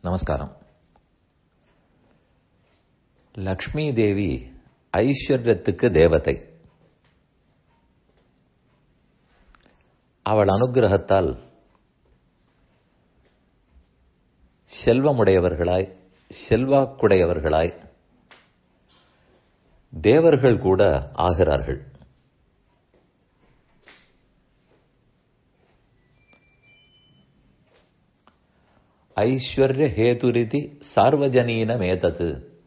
நமஸ்காரம் லக்ஷ்மி தேவி ஐஸ்வர்யத்துக்கு தேவதை அவள் அனுகிரகத்தால் செல்வமுடையவர்களாய் செல்வாக்குடையவர்களாய் தேவர்கள் கூட ஆகிறார்கள் ஐஸ்வர்ய ஹேதுரிதி சார்வஜனீனமேதது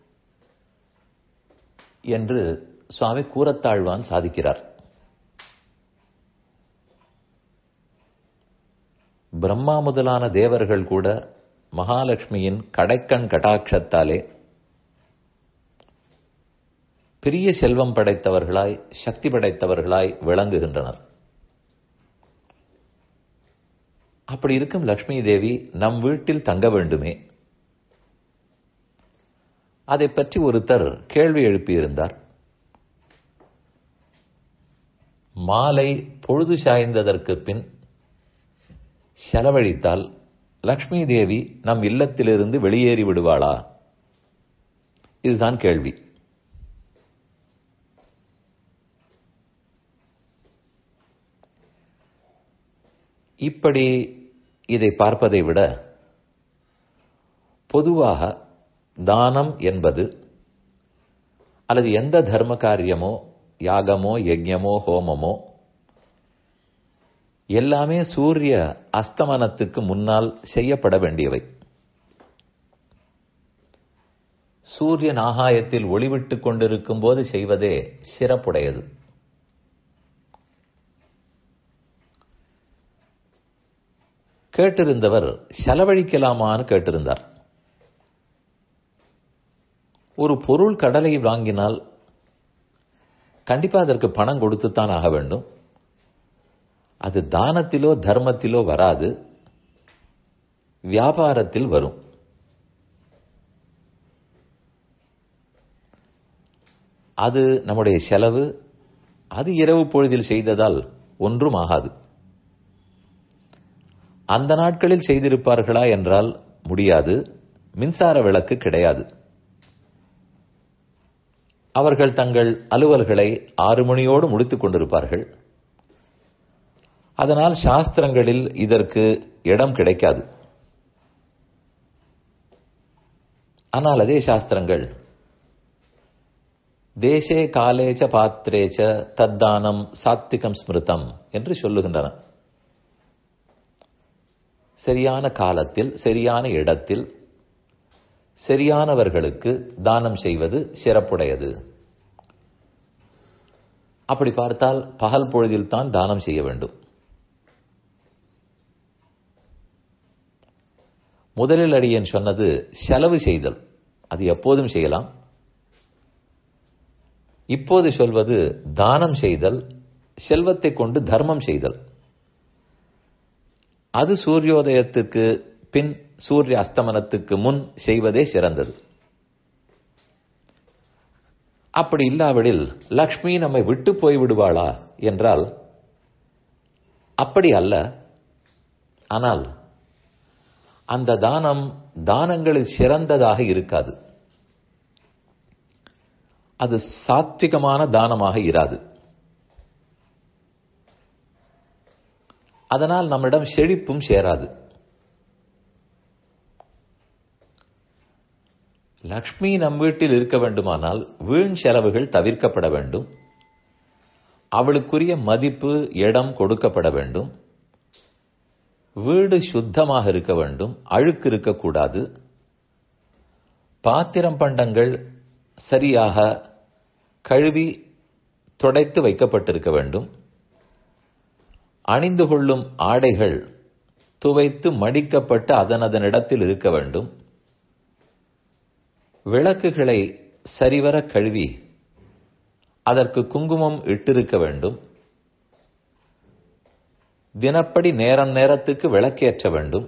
என்று சுவாமி கூறத்தாழ்வான் சாதிக்கிறார் பிரம்மா முதலான தேவர்கள் கூட மகாலட்சுமியின் கடைக்கண் கடாட்சத்தாலே பெரிய செல்வம் படைத்தவர்களாய் சக்தி படைத்தவர்களாய் விளங்குகின்றனர் அப்படி இருக்கும் லக்ஷ்மி தேவி நம் வீட்டில் தங்க வேண்டுமே அதை பற்றி ஒருத்தர் கேள்வி எழுப்பியிருந்தார் மாலை பொழுது சாய்ந்ததற்கு பின் செலவழித்தால் லக்ஷ்மி தேவி நம் இல்லத்திலிருந்து வெளியேறி விடுவாளா இதுதான் கேள்வி இப்படி இதை பார்ப்பதை விட பொதுவாக தானம் என்பது அல்லது எந்த தர்ம காரியமோ யாகமோ யஜ்யமோ ஹோமமோ எல்லாமே சூரிய அஸ்தமனத்துக்கு முன்னால் செய்யப்பட வேண்டியவை சூரியன் ஆகாயத்தில் ஒளிவிட்டுக் கொண்டிருக்கும் போது செய்வதே சிறப்புடையது கேட்டிருந்தவர் செலவழிக்கலாமான்னு கேட்டிருந்தார் ஒரு பொருள் கடலை வாங்கினால் கண்டிப்பா அதற்கு பணம் கொடுத்துத்தான் ஆக வேண்டும் அது தானத்திலோ தர்மத்திலோ வராது வியாபாரத்தில் வரும் அது நம்முடைய செலவு அது இரவு பொழுதில் செய்ததால் ஒன்றும் ஆகாது அந்த நாட்களில் செய்திருப்பார்களா என்றால் முடியாது மின்சார விளக்கு கிடையாது அவர்கள் தங்கள் அலுவல்களை ஆறு மணியோடு முடித்துக் கொண்டிருப்பார்கள் அதனால் சாஸ்திரங்களில் இதற்கு இடம் கிடைக்காது ஆனால் அதே சாஸ்திரங்கள் தேசே காலேச்ச பாத்திரேச்ச தத்தானம் சாத்திகம் ஸ்மிருதம் என்று சொல்லுகின்றன சரியான காலத்தில் சரியான இடத்தில் சரியானவர்களுக்கு தானம் செய்வது சிறப்புடையது அப்படி பார்த்தால் பகல் பொழுதில் தான் தானம் செய்ய வேண்டும் முதலில் அடியன் சொன்னது செலவு செய்தல் அது எப்போதும் செய்யலாம் இப்போது சொல்வது தானம் செய்தல் செல்வத்தை கொண்டு தர்மம் செய்தல் அது சூரியோதயத்துக்கு பின் சூரிய அஸ்தமனத்துக்கு முன் செய்வதே சிறந்தது அப்படி இல்லாவிடில் லக்ஷ்மி நம்மை விட்டு போய் விடுவாளா என்றால் அப்படி அல்ல ஆனால் அந்த தானம் தானங்களில் சிறந்ததாக இருக்காது அது சாத்விகமான தானமாக இராது அதனால் நம்மிடம் செழிப்பும் சேராது லக்ஷ்மி நம் வீட்டில் இருக்க வேண்டுமானால் வீண் செலவுகள் தவிர்க்கப்பட வேண்டும் அவளுக்குரிய மதிப்பு இடம் கொடுக்கப்பட வேண்டும் வீடு சுத்தமாக இருக்க வேண்டும் அழுக்கு இருக்கக்கூடாது பாத்திரம் பண்டங்கள் சரியாக கழுவி துடைத்து வைக்கப்பட்டிருக்க வேண்டும் அணிந்து கொள்ளும் ஆடைகள் துவைத்து மடிக்கப்பட்டு அதன் இடத்தில் இருக்க வேண்டும் விளக்குகளை சரிவர கழுவி அதற்கு குங்குமம் இட்டிருக்க வேண்டும் தினப்படி நேரம் நேரத்துக்கு விளக்கேற்ற வேண்டும்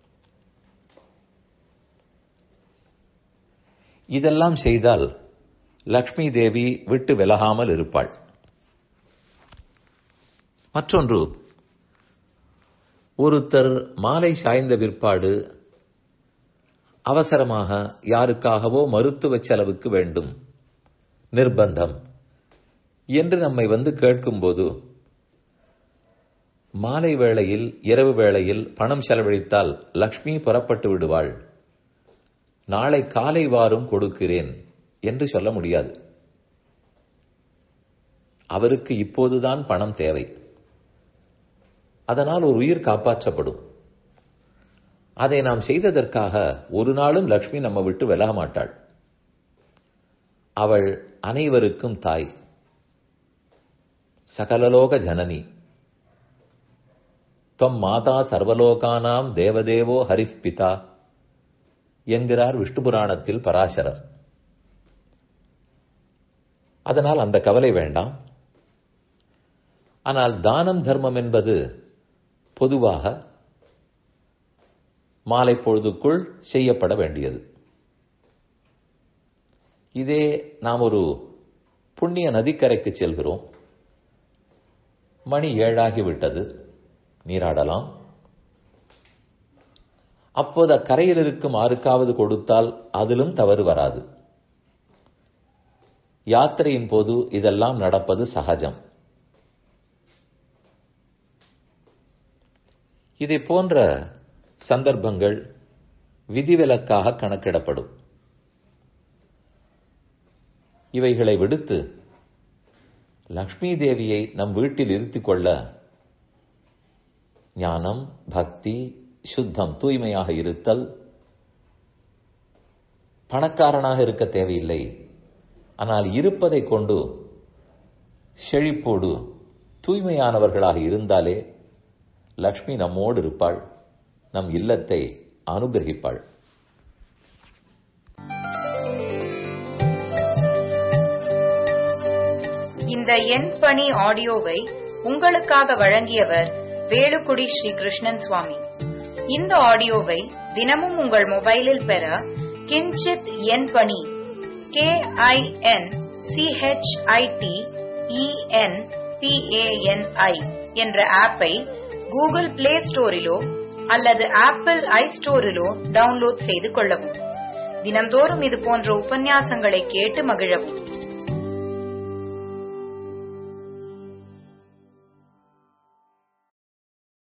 இதெல்லாம் செய்தால் லக்ஷ்மி தேவி விட்டு விலகாமல் இருப்பாள் மற்றொன்று ஒருத்தர் மாலை சாய்ந்த பிற்பாடு அவசரமாக யாருக்காகவோ மருத்துவ செலவுக்கு வேண்டும் நிர்பந்தம் என்று நம்மை வந்து கேட்கும்போது மாலை வேளையில் இரவு வேளையில் பணம் செலவழித்தால் லக்ஷ்மி புறப்பட்டு விடுவாள் நாளை காலை வாரும் கொடுக்கிறேன் என்று சொல்ல முடியாது அவருக்கு இப்போதுதான் பணம் தேவை அதனால் ஒரு உயிர் காப்பாற்றப்படும் அதை நாம் செய்ததற்காக ஒரு நாளும் லக்ஷ்மி நம்ம விட்டு விலக மாட்டாள் அவள் அனைவருக்கும் தாய் சகலலோக ஜனனி தொம் மாதா சர்வலோகானாம் தேவதேவோ ஹரிஃப் பிதா என்கிறார் விஷ்ணு புராணத்தில் பராசரர் அதனால் அந்த கவலை வேண்டாம் ஆனால் தானம் தர்மம் என்பது பொதுவாக மாலை பொழுதுக்குள் செய்யப்பட வேண்டியது இதே நாம் ஒரு புண்ணிய நதிக்கரைக்கு செல்கிறோம் மணி ஏழாகிவிட்டது நீராடலாம் அப்போது அக்கரையில் இருக்கும் ஆருக்காவது கொடுத்தால் அதிலும் தவறு வராது யாத்திரையின் போது இதெல்லாம் நடப்பது சகஜம் இதை போன்ற சந்தர்ப்பங்கள் விதிவிலக்காக கணக்கிடப்படும் இவைகளை விடுத்து லக்ஷ்மி தேவியை நம் வீட்டில் இருத்திக் கொள்ள ஞானம் பக்தி சுத்தம் தூய்மையாக இருத்தல் பணக்காரனாக இருக்க தேவையில்லை ஆனால் இருப்பதை கொண்டு செழிப்போடு தூய்மையானவர்களாக இருந்தாலே லக்ஷ்மி நம்மோடு இருப்பாள் நம் இல்லத்தை அனுகிரகிப்பாள் இந்த எண் பணி ஆடியோவை உங்களுக்காக வழங்கியவர் வேலுக்குடி ஸ்ரீ கிருஷ்ணன் சுவாமி இந்த ஆடியோவை தினமும் உங்கள் மொபைலில் பெற கிஞ்சித் எண் பணி கே ஐ என் சிஹெச்ஐடி இஎன் பிஏஎன்ஐ என்ற ஆப்பை கூகுள் பிளே ஸ்டோரிலோ அல்லது ஆப்பிள் ஐ ஸ்டோரிலோ டவுன்லோட் செய்து கொள்ளவும் தினம்தோறும் இது போன்ற உபன்யாசங்களை கேட்டு மகிழவும்